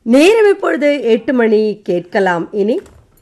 நேரம் இப்பொழுது எட்டு மணி கேட்கலாம் இனி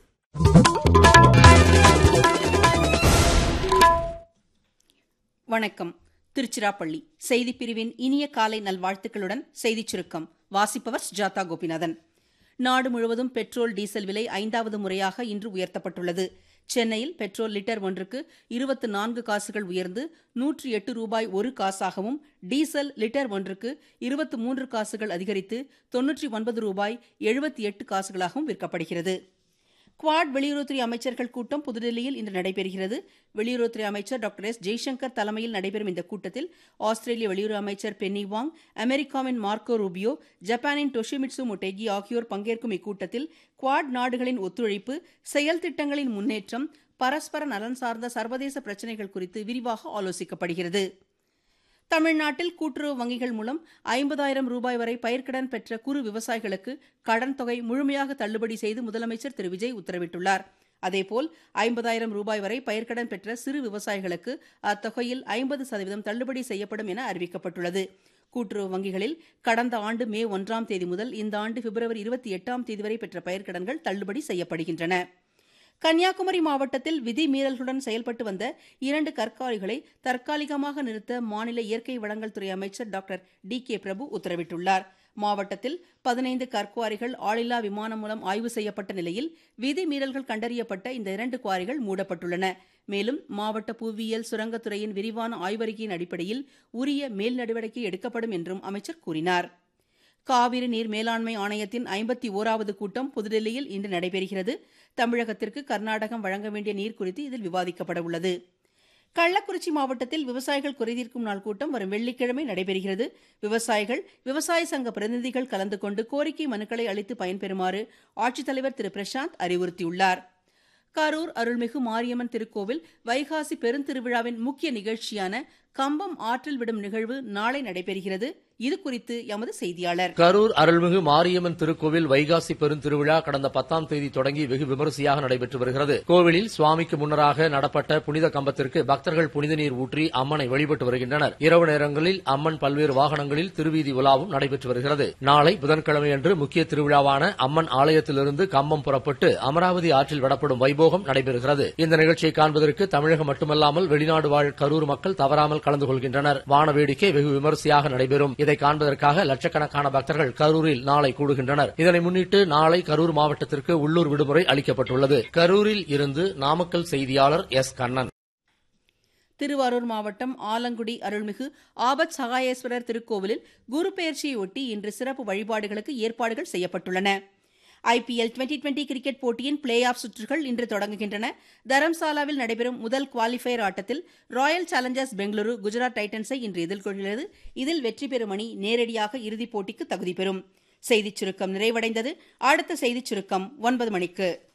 வணக்கம் திருச்சிராப்பள்ளி செய்திப் பிரிவின் இனிய காலை நல்வாழ்த்துக்களுடன் செய்திச் சுருக்கம் வாசிப்பவர் ஜாதா கோபிநாதன் நாடு முழுவதும் பெட்ரோல் டீசல் விலை ஐந்தாவது முறையாக இன்று உயர்த்தப்பட்டுள்ளது சென்னையில் பெட்ரோல் லிட்டர் ஒன்றுக்கு இருபத்து நான்கு காசுகள் உயர்ந்து நூற்றி எட்டு ரூபாய் ஒரு காசாகவும் டீசல் லிட்டர் ஒன்றுக்கு இருபத்து மூன்று காசுகள் அதிகரித்து தொன்னூற்றி ஒன்பது ரூபாய் எழுபத்தி எட்டு காசுகளாகவும் விற்கப்படுகிறது குவாட் வெளியுறவுத்துறை அமைச்சர்கள் கூட்டம் புதுதில்லியில் இன்று நடைபெறுகிறது வெளியுறவுத்துறை அமைச்சர் டாக்டர் எஸ் ஜெய்சங்கர் தலைமையில் நடைபெறும் இந்த கூட்டத்தில் ஆஸ்திரேலிய வெளியுறவு அமைச்சர் பென்னி வாங் அமெரிக்காவின் மார்க்கோ ரூபியோ ஜப்பானின் டொஷிமிட்சு மொட்டேகி ஆகியோர் பங்கேற்கும் இக்கூட்டத்தில் குவாட் நாடுகளின் ஒத்துழைப்பு செயல் திட்டங்களின் முன்னேற்றம் பரஸ்பர நலன் சார்ந்த சர்வதேச பிரச்சினைகள் குறித்து விரிவாக ஆலோசிக்கப்படுகிறது தமிழ்நாட்டில் கூட்டுறவு வங்கிகள் மூலம் ஐம்பதாயிரம் ரூபாய் வரை பயிர்க்கடன் பெற்ற குறு விவசாயிகளுக்கு கடன் தொகை முழுமையாக தள்ளுபடி செய்து முதலமைச்சர் திரு விஜய் உத்தரவிட்டுள்ளார் அதேபோல் ஐம்பதாயிரம் ரூபாய் வரை பயிர்க்கடன் பெற்ற சிறு விவசாயிகளுக்கு அத்தொகையில் ஐம்பது சதவீதம் தள்ளுபடி செய்யப்படும் என அறிவிக்கப்பட்டுள்ளது கூட்டுறவு வங்கிகளில் கடந்த ஆண்டு மே ஒன்றாம் தேதி முதல் இந்த ஆண்டு பிப்ரவரி இருபத்தி எட்டாம் தேதி வரை பெற்ற பயிர்க்கடன்கள் தள்ளுபடி செய்யப்படுகின்றன கன்னியாகுமரி மாவட்டத்தில் விதிமீறல்களுடன் செயல்பட்டு வந்த இரண்டு கற்காரிகளை தற்காலிகமாக நிறுத்த மாநில இயற்கை வளங்கள் துறை அமைச்சர் டாக்டர் டி கே பிரபு உத்தரவிட்டுள்ளார் மாவட்டத்தில் பதினைந்து கற்குவாரிகள் ஆளில்லா விமானம் மூலம் ஆய்வு செய்யப்பட்ட நிலையில் விதிமீறல்கள் கண்டறியப்பட்ட இந்த இரண்டு குவாரிகள் மூடப்பட்டுள்ளன மேலும் மாவட்ட புவியியல் சுரங்கத்துறையின் விரிவான ஆய்வறிக்கையின் அடிப்படையில் உரிய மேல் நடவடிக்கை எடுக்கப்படும் என்றும் அமைச்சர் கூறினார் காவிரி நீர் மேலாண்மை ஆணையத்தின் ஐம்பத்தி ஓராவது கூட்டம் புதுடெல்லியில் இன்று நடைபெறுகிறது தமிழகத்திற்கு கர்நாடகம் வழங்க வேண்டிய நீர் குறித்து இதில் விவாதிக்கப்பட உள்ளது கள்ளக்குறிச்சி மாவட்டத்தில் விவசாயிகள் குறைதீர்க்கும் நாள் கூட்டம் வரும் வெள்ளிக்கிழமை நடைபெறுகிறது விவசாயிகள் விவசாய சங்க பிரதிநிதிகள் கலந்து கொண்டு கோரிக்கை மனுக்களை அளித்து பயன்பெறுமாறு ஆட்சித்தலைவர் திரு பிரசாந்த் அறிவுறுத்தியுள்ளார் கரூர் அருள்மிகு மாரியம்மன் திருக்கோவில் வைகாசி பெருந்திருவிழாவின் முக்கிய நிகழ்ச்சியான கம்பம் ஆற்றில் விடும் நிகழ்வு நாளை நடைபெறுகிறது இது குறித்து எமது செய்தியாளர் கரூர் அருள்மிகு மாரியம்மன் திருக்கோவில் வைகாசி பெருந்திருவிழா கடந்த பத்தாம் தேதி தொடங்கி வெகு விமரிசையாக நடைபெற்று வருகிறது கோவிலில் சுவாமிக்கு முன்னராக நடப்பட்ட புனித கம்பத்திற்கு பக்தர்கள் புனித நீர் ஊற்றி அம்மனை வழிபட்டு வருகின்றனர் இரவு நேரங்களில் அம்மன் பல்வேறு வாகனங்களில் திருவீதி உலாவும் நடைபெற்று வருகிறது நாளை புதன்கிழமையன்று முக்கிய திருவிழாவான அம்மன் ஆலயத்திலிருந்து கம்பம் புறப்பட்டு அமராவதி ஆற்றில் விடப்படும் வைபோகம் நடைபெறுகிறது இந்த நிகழ்ச்சியை காண்பதற்கு தமிழகம் மட்டுமல்லாமல் வெளிநாடு வாழ் கரூர் மக்கள் தவறாமல் கலந்து கொள்கின்றனர் வான வேடிக்கை வெகு விமரிசையாக நடைபெறும் இதை காண்பதற்காக லட்சக்கணக்கான பக்தர்கள் கரூரில் நாளை கூடுகின்றனர் இதனை முன்னிட்டு நாளை கரூர் மாவட்டத்திற்கு உள்ளூர் விடுமுறை அளிக்கப்பட்டுள்ளது கரூரில் இருந்து நாமக்கல் செய்தியாளர் எஸ் கண்ணன் திருவாரூர் மாவட்டம் ஆலங்குடி அருள்மிகு ஆபத் சகாயேஸ்வரர் திருக்கோவிலில் குரு பெயர்ச்சியொட்டி இன்று சிறப்பு வழிபாடுகளுக்கு ஏற்பாடுகள் செய்யப்பட்டுள்ளன ஐபிஎல் டுவெண்டி டுவெண்டி கிரிக்கெட் போட்டியின் பிளே ஆஃப் சுற்றுகள் இன்று தொடங்குகின்றன தரம்சாலாவில் நடைபெறும் முதல் குவாலிஃபயர் ஆட்டத்தில் ராயல் சேலஞ்சர்ஸ் பெங்களூரு குஜராத் டைட்டன்ஸை இன்று எதிர்கொள்கிறது இதில் வெற்றி பெறும் அணி நேரடியாக இறுதிப் போட்டிக்கு தகுதி பெறும் செய்திச் சுருக்கம் நிறைவடைந்தது அடுத்த செய்திச் சுருக்கம் ஒன்பது மணிக்கு